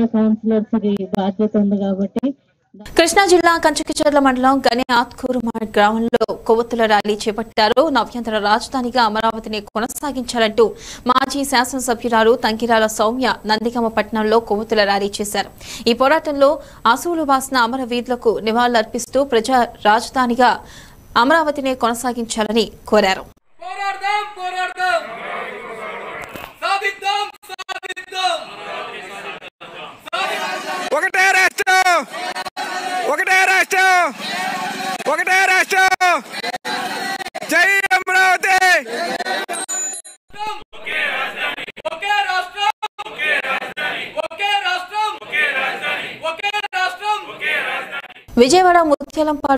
counsellors కి బాధ్యత ఉంది కాబట్టి కృష్ణా జిల్లా కంచకచర్ల మండలం గని ఆత్కూరుమాడ్ గ్రామంలో కొవ్వొత్తుల ర్యాలీ చేపట్టారు నవ్యాంధ్ర రాజధానిగా అమరావతిని కొనసాగించాలంటూ మాజీ శాసనసభ్యురాలు తంకిరాల సౌమ్య నందిగామ పట్టణంలో కొవ్వొత్తుల ర్యాలీ చేశారు ఈ పోరాటంలో అసూలు వాసిన అమర వీరులకు నివాళులర్పిస్తూ ప్రజా రాజధానిగా అమరావతిని కొనసాగించాలని కోరారు పోరాడదాం పోరాడదాం సాధిద్దాం సాధిద్దాం ఒకటే రాష్ట్రం ఒకటే రాష్ట్రం ఒకటే రాష్ట్రం జై అమరావతి ఒకే రాష్ట్రం ఒకే రాష్ట్రం ఒకే రాష్ట్రం విజయవాడ ముత్యాలంపాడు